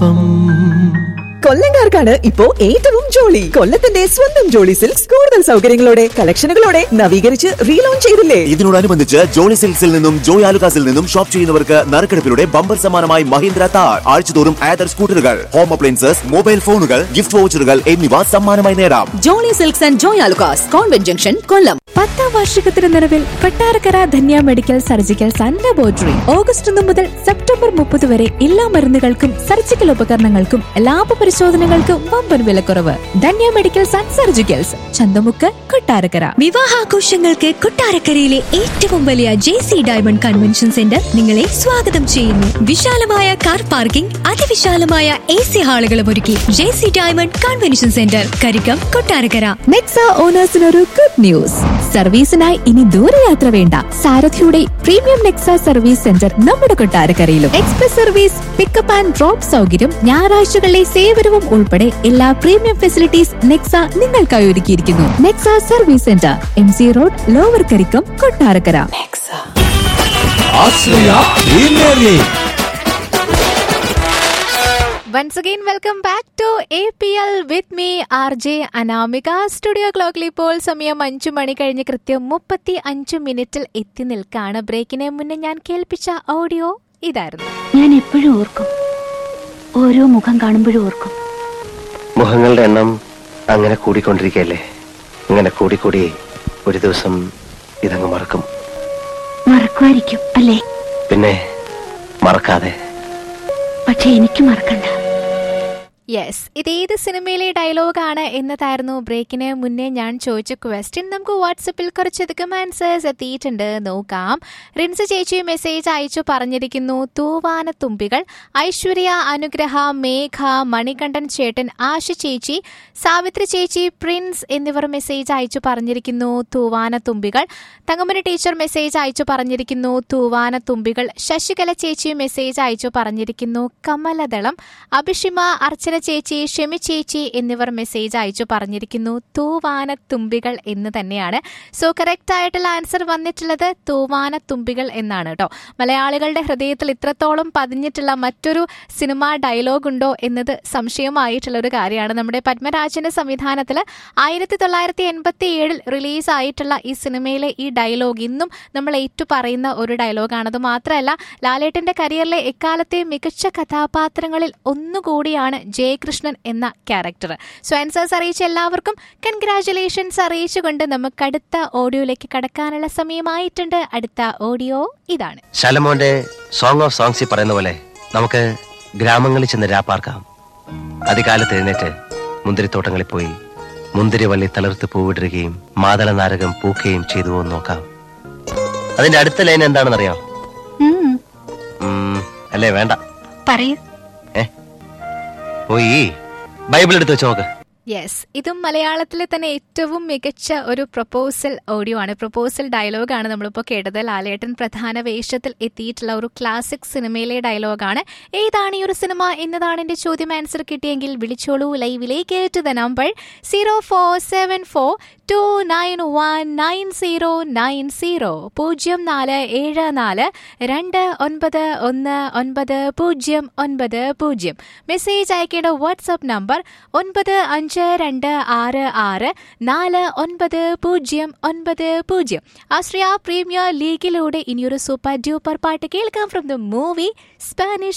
ഒപ്പം കൊല്ലങ്കാർക്കാണ് ഇപ്പോ ഏറ്റവും ജോളി കൊല്ലത്തിന്റെ സ്വന്തം ജോളി സിൽക്സ് കൂടുതൽ സൗകര്യങ്ങളോടെ കളക്ഷനുകളോടെ നവീകരിച്ച് റീലോഞ്ച് ചെയ്തില്ലേ ഇതിനോടനുബന്ധിച്ച് ജോളി സിൽക്സിൽ നിന്നും ജോയ് ആലുകാസിൽ നിന്നും ഷോപ്പ് ചെയ്യുന്നവർക്ക് നറുക്കെടുപ്പിലൂടെ ബമ്പർ സമ്മാനമായി മഹീന്ദ്ര താർ ആഴ്ചതോറും ആദർ സ്കൂട്ടറുകൾ ഹോം അപ്ലയൻസസ് മൊബൈൽ ഫോണുകൾ ഗിഫ്റ്റ് വൗച്ചറുകൾ എന്നിവ സമ്മാനമായി നേടാം Jolly silks and Joy Alukkas convent junction Kollam പത്താം വാർഷികത്തിന് നിറവിൽ Kottarakkara Dhanya medical surgicals and laboratory August ഒന്ന് മുതൽ സെപ്റ്റംബർ മുപ്പത് വരെ എല്ലാ മരുന്നുകൾക്കും സർജിക്കൽ ഉപകരണങ്ങൾക്കും ലാഭ പരിശോധനകൾക്കും വമ്പൻ വിലക്കുറവ് Dhanya medicals and surgicals Chanthamukku Kottarakkara വിവാഹാഘോഷങ്ങൾക്ക് കൊട്ടാരക്കരയിലെ ഏറ്റവും വലിയ J C diamond convention centre നിങ്ങളെ സ്വാഗതം ചെയ്യുന്നു വിശാലമായ കാർ പാർക്കിംഗ് അതിവിശാലമായ എ സി ഹാളുകളും ഒരുക്കി J C diamond convention centre Karikkam Kottarakkara Nexa ഓണേഴ്സിനൊരു ഗുഡ് ന്യൂസ് സർവീസിനായി ഇനി ദൂരയാത്ര വേണ്ട സാരഥിയുടെ പ്രീമിയം നെക്സ സർവീസ് സെന്റർ നമ്മുടെ കൊട്ടാരക്കരയിലും express service pickup and drop സൗകര്യം ഞായറാഴ്ചകളിലെ സേവനവും ഉൾപ്പെടെ എല്ലാ പ്രീമിയം ഫെസിലിറ്റീസ് നെക്സ നിങ്ങൾക്കായി ഒരുക്കിയിരിക്കുന്നു Nexa service centre M C road lower Karikkam Kottarakkara Ashraya premier league once again welcome back to A P L with me R J Anamika studio ക്ലോക്കിൽ ഇപ്പോൾ സമയം അഞ്ചു മണി കഴിഞ്ഞ് കൃത്യം മുപ്പത്തി അഞ്ച് മിനിറ്റിൽ എത്തി നിൽക്കാണ് ബ്രേക്കിന് മുന്നേ ഞാൻ കേൾപ്പിച്ച ഓഡിയോ ഇതായിരുന്നു ഞാൻ എപ്പോഴും ഓർക്കും ഓരോ മുഖം കാണുമ്പോഴും ഓർക്കും മുഖങ്ങളുടെ എണ്ണം അങ്ങനെ കൂടിക്കൊണ്ടിരിക്കുകയല്ലേ ഇങ്ങനെ കൂടിക്കൂടി ഒരു ദിവസം ഇതങ്ങ് മറക്കും മറക്കുമായിരിക്കും അല്ലേ പിന്നെ മറക്കാതെ പക്ഷെ എനിക്ക് മറക്കണ്ട യെസ് ഇത് ഏത് സിനിമയിലെ ഡയലോഗാണ് എന്നതായിരുന്നു ബ്രേക്കിന് മുന്നേ ഞാൻ ചോദിച്ച ക്വസ്റ്റ്യൻ നമുക്ക് വാട്സപ്പിൽ കുറച്ചധികം ആൻസേഴ്സ് എത്തിയിട്ടുണ്ട് നോക്കാം റിൻസ് ചേച്ചി മെസ്സേജ് അയച്ചു പറഞ്ഞിരിക്കുന്നു തൂവാനത്തുമ്പികൾ ഐശ്വര്യ അനുഗ്രഹ മേഘ മണികണ്ഠൻ ചേട്ടൻ ആശ ചേച്ചി സാവിത്രി ചേച്ചി പ്രിൻസ് എന്നിവർ മെസ്സേജ് അയച്ചു പറഞ്ഞിരിക്കുന്നു തൂവാനത്തുമ്പികൾ തങ്കമണി ടീച്ചർ മെസ്സേജ് അയച്ചു പറഞ്ഞിരിക്കുന്നു തൂവാനത്തുമ്പികൾ ശശികല ചേച്ചി മെസ്സേജ് അയച്ചു പറഞ്ഞിരിക്കുന്നു കമലദളം അഭിഷിമ അർച്ചന ചേച്ചി ഷെമി ചേച്ചി എന്നിവർ മെസ്സേജ് അയച്ചു പറഞ്ഞിരിക്കുന്നു തൂവാനത്തുമ്പികൾ എന്ന് തന്നെയാണ് സോ കറക്റ്റ് ആയിട്ടുള്ള ആൻസർ വന്നിട്ടുള്ളത് തൂവാനത്തുമ്പികൾ എന്നാണ് കേട്ടോ മലയാളികളുടെ ഹൃദയത്തിൽ ഇത്രത്തോളം പതിഞ്ഞിട്ടുള്ള മറ്റൊരു സിനിമ ഡയലോഗ് ഉണ്ടോ എന്നത് സംശയമായിട്ടുള്ള ഒരു കാര്യമാണ് നമ്മുടെ പത്മരാജന്റെ സംവിധാനത്തിൽ ആയിരത്തി തൊള്ളായിരത്തി എൺപത്തി ഏഴിൽ റിലീസായിട്ടുള്ള ഈ സിനിമയിലെ ഈ ഡയലോഗ് ഇന്നും നമ്മൾ ഏറ്റു പറയുന്ന ഒരു ഡയലോഗാണ് അത് മാത്രമല്ല ലാലേട്ടന്റെ കരിയറിലെ എക്കാലത്തെ മികച്ച കഥാപാത്രങ്ങളിൽ ഒന്നുകൂടിയാണ് ജയകൃഷ്ണൻ എന്ന ക്യാരക്ടർ സോ ആൻസേഴ്സ് അറിയിച്ച എല്ലാവർക്കും കൺഗ്രാറ്റുലേഷൻസ് അറിയിച്ചുകൊണ്ട് നമുക്ക് അടുത്ത ഓഡിയോയിലേക്ക് കടക്കാനുള്ള സമയമായിട്ടുണ്ട് അടുത്ത ഓഡിയോ ഇതാണ് ശലമോന്റെ സോങ് ഓഫ് സോങ്സിൽ പറയുന്ന പോലെ നമുക്ക് ഗ്രാമങ്ങളിൽ ചെന്ന് രാപ്പാർക്കാം അതികാലത്ത് എഴുന്നേറ്റ് മുന്തിരിത്തോട്ടങ്ങളിൽ പോയി മുന്തിരിവള്ളി തളിർത്ത് പൂവിടുകയും മാതള നാരകം പൂക്കുകയും ചെയ്തുവോ എന്ന് നോക്കാം അതിന്റെ അടുത്ത ലൈൻ എന്താണെന്നറിയാം ഉം, അല്ലേ വേണ്ട പറയൂ ഏ പോയി ബൈബിൾ എടുത്ത് വെച്ച് നോക്ക് യെസ് ഇതും മലയാളത്തിലെ തന്നെ ഏറ്റവും മികച്ച ഒരു പ്രൊപ്പോസൽ ഓഡിയോ ആണ് പ്രൊപ്പോസൽ ഡയലോഗാണ് നമ്മളിപ്പോൾ കേട്ടത് ലാലേട്ടൻ പ്രധാന വേഷത്തിൽ എത്തിയിട്ടുള്ള ഒരു ക്ലാസിക് സിനിമയിലെ ഡയലോഗാണ് ഏതാണ് ഈ ഒരു സിനിമ എന്നതാണ് എൻ്റെ ചോദ്യം ആൻസർ കിട്ടിയെങ്കിൽ വിളിച്ചോളൂ ലൈവിലേക്ക് to the number zero four seven four two nine one nine zero nine zero പൂജ്യം നാല് ഏഴ് നാല് രണ്ട് ഒൻപത് ഒന്ന് ഒൻപത് പൂജ്യം ഒൻപത് പൂജ്യം മെസ്സേജ് അയക്കേണ്ട വാട്സ്ആപ്പ് നമ്പർ ഒൻപത് അഞ്ച് രണ്ട് ആറ് ആറ് നാല് ഒൻപത് പൂജ്യം ഒൻപത് പൂജ്യം ആശ്രയ പ്രീമിയർ ലീഗിലൂടെ ഇനിയൊരു സൂപ്പർ ഡ്യൂപ്പർ പാട്ട് കേൾക്കാം ഫ്രം ദ മൂവി സ്പാനിഷ്